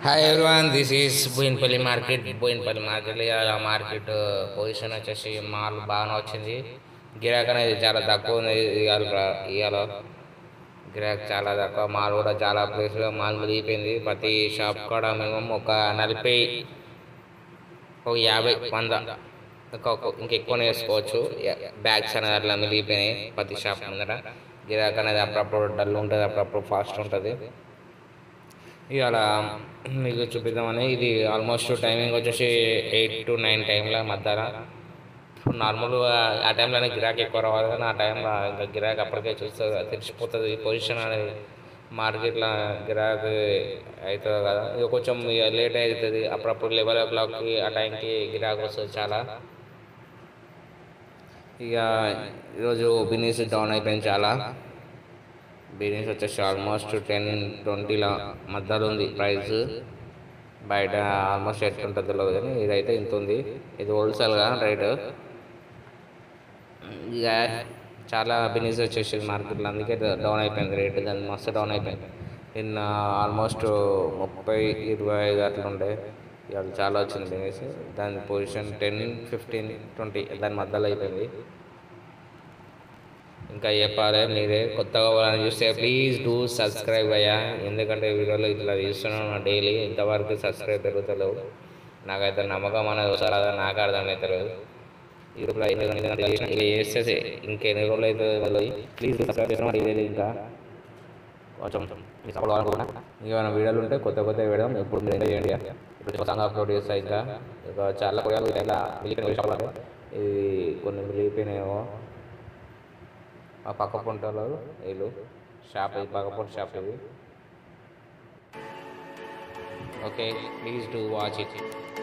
hi everyone this is Bowenpally market Bowenpally market ఇవాళ market position వచ్చేసి మాల్ బాగానే వచ్చింది గిరాక్ అనేది చాలా తక్కువ ఉంది ఇవాళ ఇవాళ గిరాక్ చాలా తక్కువ మాల్ కూడా చాలా ప్లేస్లో మాల్ మునిగిపోయింది ప్రతి షాప్ కూడా మినిమం ఒక నలభై ఒక యాభై వంద ఇంకా ఒక- ఇంకెక్కువనే వేసుకోవచ్చు బ్యాగ్స్ అనేది అట్లా మిగిలిపోయినాయి ప్రతి షాప్ ముందర గిరాక్ అనేది అప్పుడప్పుడు డల్ ఉంటుంది అప్పుడప్పుడు ఫాస్ట్ ఉంటుంది ఇవాళ మీకు చూపిద్దామని ఇది ఆల్మోస్ట్ టైమింగ్ వచ్చేసి ఎయిట్ టు నైన్ టైంలో మధ్యాహ్నం ఇప్పుడు నార్మల్గా ఆ టైంలోనే గిరాకీ ఎక్కువ రావాలి కానీ ఆ టైంలో ఇంకా గిరాకీ అప్పటికే చూస్తే తెలిసిపోతుంది ఈ పొజిషన్ అనేది మార్కెట్లో గిరాకీ అవుతుంది కదా ఇది కొంచెం ఇక లేట్ అవుతుంది అప్పుడప్పుడు లెవెన్ ఓ క్లాక్కి ఆ టైంకి గిరాకీ వస్తుంది చాలా ఇక ఈరోజు బిజినెస్ డౌన్ అయిపోయింది చాలా బిజినెస్ వచ్చేసి ఆల్మోస్ట్ టెన్ ట్వంటీల మధ్యలో ఉంది ప్రైస్ బయట ఆల్మోస్ట్ ఎట్ ఉంటుంది తెలియదు కానీ ఇదైతే ఇంత ఉంది ఇది హోల్సేల్గా రేటు ఇక చాలా బిజినెస్ వచ్చేసింది మార్కెట్లో అందుకే డౌన్ అయిపోయింది రేటు దాని మస్తు డౌన్ అయిపోయింది నిన్న ఆల్మోస్ట్ ముప్పై ఇరవై ఐదు అట్లా ఉండే ఇవాళ చాలా వచ్చింది బిజినెస్ దాని పొజిషన్ టెన్ ఫిఫ్టీన్ ట్వంటీ దాని మధ్యలో అయిపోయింది ఇంకా చెప్పాలి మీరే కొత్తగా వాళ్ళని చూస్తే ప్లీజ్ డూ సబ్స్క్రైబ్ అయ్యా ఎందుకంటే వీడియోలో ఇట్లా చూస్తున్నాను డైలీ ఇంతవరకు సబ్స్క్రైబ్ పెరుగుతలేవు నాకైతే నమ్మకం అనేది వస్తారు అదే నాకు అర్థమవుతలేదు యూట్యూబ్లో అయితే కనుక ఇట్లా చేసిన- ఇలా చేస్తే ఇంకెన్ని రోజులు అయితే మళ్ళీ ప్లీజ్ సబ్స్క్రైబ్ చేసిన డైలీ ఇంకా కొంచెం మీ సపోర్ట్ కావాలనుకున్నా ఇంకేమైనా వీడియోలు ఉంటే కొత్త కొత్త వీడియో ఎప్పుడు మీరు ఎంజాయ్ చేయండి ఇప్పుడు సాంగ్ అప్లోడ్ చేస్తా ఇంకా ఇక చాలా కొయ్యాలు ఇలా మిగిలిపోయిన షాపులు ఇది కొన్ని మిగిలిపోయినాయేమో ఆ పక్క పొంటలో వీళ్ళు షాప్ ఇది పక్క పొంట షాప్ ఇది okay please do watch it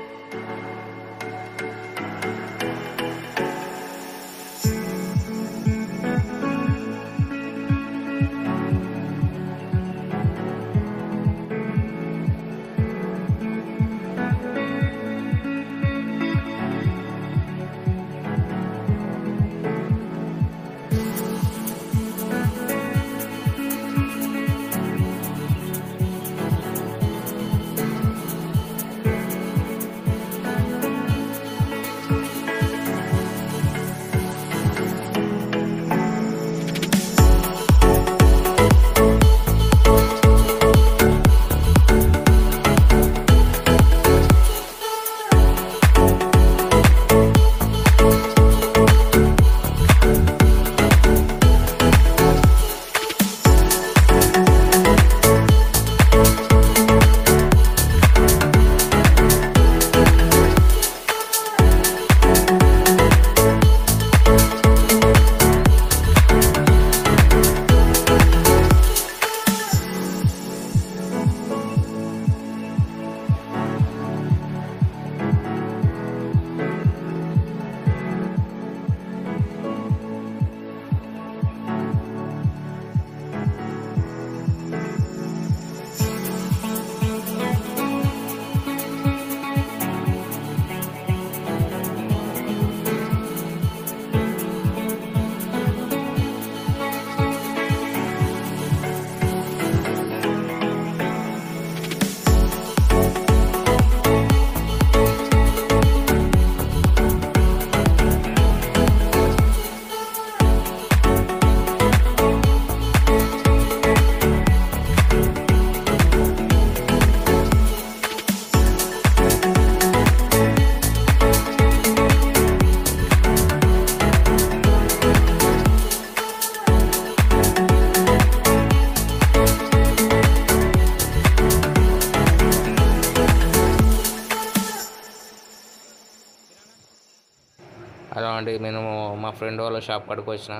hello అండి నేను మా ఫ్రెండ్ వాళ్ళ షాప్ కాడికి వచ్చిన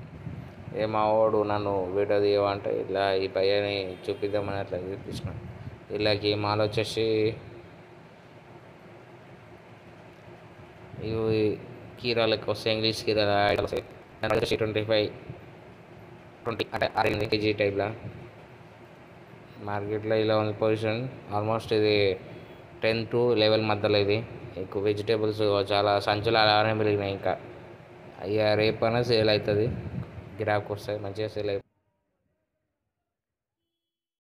ఏ మా వాడు నన్ను వీడియో తీయమంటే ఇలా ఈ పయ్యని చూపిద్దామని అట్లా చూపించిన వీళ్ళకి మాల్ వచ్చేసి ఇవి కీరాలకు వస్తాయి ఇంగ్లీష్ కీరాలు ఐటమ్స్ వస్తాయి దాని వచ్చేసి ట్వంటీ ఫైవ్ ట్వంటీ అంటే అరవై కేజీ టైప్లో మార్కెట్లో ఇలా ఉంది పొజిషన్ ఆల్మోస్ట్ ఇది టెన్ టు లెవెల్ మధ్యలో ఇది ఎక్కువ వెజిటేబుల్స్ చాలా సంచులు అలానే మిగిలినాయి ఇంకా ఇక రేపైనా సేల్ అవుతుంది గిరాకు వస్తాయి మంచిగా సేల్ అవుతుంది